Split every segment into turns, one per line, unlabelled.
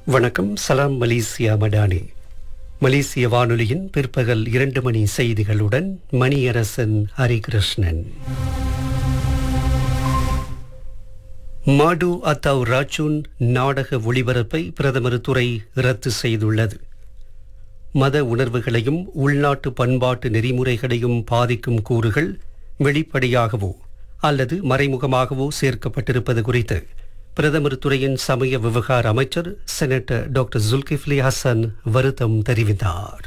வணக்கம் சலாம் மலேசியா மடானி மலேசிய வானொலியின் பிற்பகல் இரண்டு மணி செய்திகளுடன் மணியரசன் ஹரிகிருஷ்ணன் மாடு அத்தாவ் ராச்சூன் நாடக ஒளிபரப்பை பிரதமர் துறை ரத்து செய்துள்ளது மத உணர்வுகளையும் உள்நாட்டு பண்பாட்டு நெறிமுறைகளையும் பாதிக்கும் கூறுகள் வெளிப்படையாகவோ அல்லது மறைமுகமாகவோ சேர்க்கப்பட்டிருப்பது குறித்து பிரதமர் துறையின் சமய விவகார அமைச்சர் செனட்டர் டாக்டர் ஜுல்கிஃப்லி ஹசன் வருத்தம் தெரிவித்தார்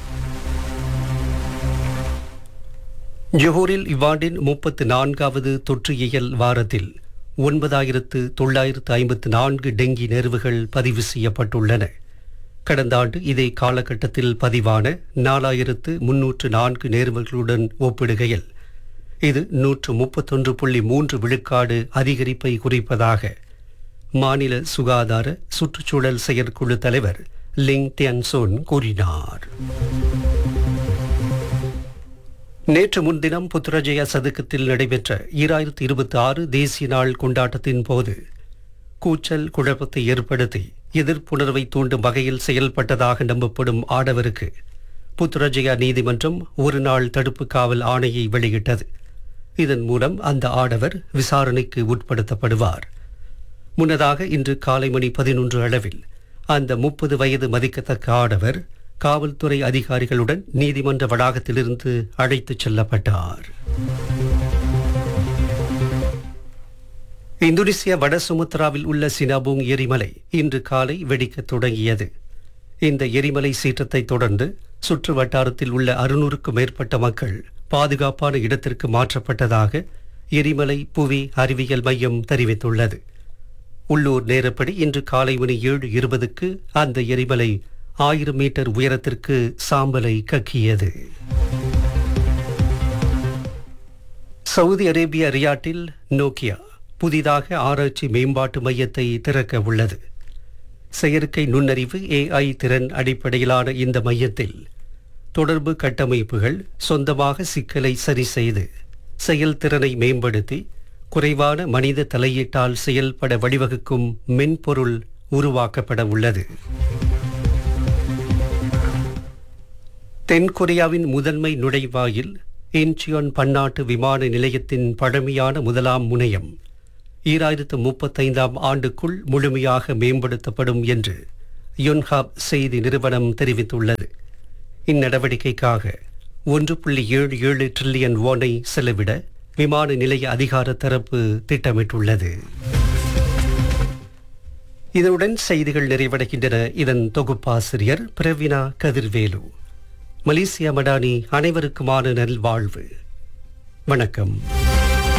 ஜோஹூரில் இவ்வாண்டின் முப்பத்து நான்காவது தொற்றியல் வாரத்தில் ஒன்பதாயிரத்து தொள்ளாயிரத்து ஐம்பத்து நான்கு டெங்கி நேர்வுகள் பதிவு செய்யப்பட்டுள்ளன கடந்த ஆண்டு இதே காலகட்டத்தில் பதிவான நாலாயிரத்து முன்னூற்று நான்கு நேர்வுகளுடன் ஒப்பிடுகையில் இது நூற்று முப்பத்தொன்று புள்ளி மூன்று விழுக்காடு அதிகரிப்பை குறிப்பதாக மாநில சுகாதார சுற்றுச்சூழல் செயற்குழு தலைவர் லிங் டியன்சோன் கூறினார் நேற்று முன்தினம் புத்ரஜயா சதுக்கத்தில் நடைபெற்ற ஈராயிரத்தி இருபத்தி ஆறு தேசிய நாள் கொண்டாட்டத்தின் போது கூச்சல் குழப்பத்தை ஏற்படுத்தி எதிர்ப்புணர்வை தூண்டும் வகையில் செயல்பட்டதாக நம்பப்படும் ஆடவருக்கு புத்ரஜயா நீதிமன்றம் ஒரு நாள் தடுப்பு காவல் ஆணையை வெளியிட்டது இதன் மூலம் அந்த ஆடவர் விசாரணைக்கு உட்படுத்தப்படுவார் முன்னதாக இன்று காலை மணி பதினொன்று அளவில் அந்த முப்பது வயது மதிக்கத்தக்க ஆடவர் காவல்துறை அதிகாரிகளுடன் நீதிமன்ற வளாகத்திலிருந்து அழைத்துச் செல்லப்பட்டார் இந்தோனேசியா வட சுமத்ராவில் உள்ள சினாபூங் எரிமலை இன்று காலை வெடிக்கத் தொடங்கியது இந்த எரிமலை சீற்றத்தை தொடர்ந்து சுற்று வட்டாரத்தில் உள்ள அறுநூறுக்கும் மேற்பட்ட மக்கள் பாதுகாப்பான இடத்திற்கு மாற்றப்பட்டதாக எரிமலை புவி அறிவியல் மையம் தெரிவித்துள்ளது உள்ளூர் நேரப்படி இன்று காலை மணி ஏழு இருபதுக்கு அந்த எரிமலை ஆயிரம் மீட்டர் உயரத்திற்கு சாம்பலை கக்கியது சவுதி அரேபிய ரியாட்டில் நோக்கியா புதிதாக ஆராய்ச்சி மேம்பாட்டு மையத்தை திறக்க உள்ளது செயற்கை நுண்ணறிவு ஏஐ திறன் அடிப்படையிலான இந்த மையத்தில் தொடர்பு கட்டமைப்புகள் சொந்தமாக சிக்கலை சரி செய்து செயல்திறனை மேம்படுத்தி குறைவான மனித தலையீட்டால் செயல்பட வழிவகுக்கும் மென்பொருள் உருவாக்கப்பட உள்ளது தென்கொரியாவின் முதன்மை நுழைவாயில் இன்ச்சியோன் பன்னாட்டு விமான நிலையத்தின் பழமையான முதலாம் முனையம் ஈராயிரத்து முப்பத்தைந்தாம் ஆண்டுக்குள் முழுமையாக மேம்படுத்தப்படும் என்று யுன்ஹாப் செய்தி நிறுவனம் தெரிவித்துள்ளது இந்நடவடிக்கைக்காக ஒன்று புள்ளி ஏழு ஏழு டிரில்லியன் ஓனை செலவிட விமான நிலைய அதிகார தரப்பு திட்டமிட்டுள்ளது இதனுடன் செய்திகள் நிறைவடைகின்றன இதன் தொகுப்பாசிரியர் பிரவினா கதிர்வேலு மலேசியா மடானி அனைவருக்குமான நல்வாழ்வு வணக்கம்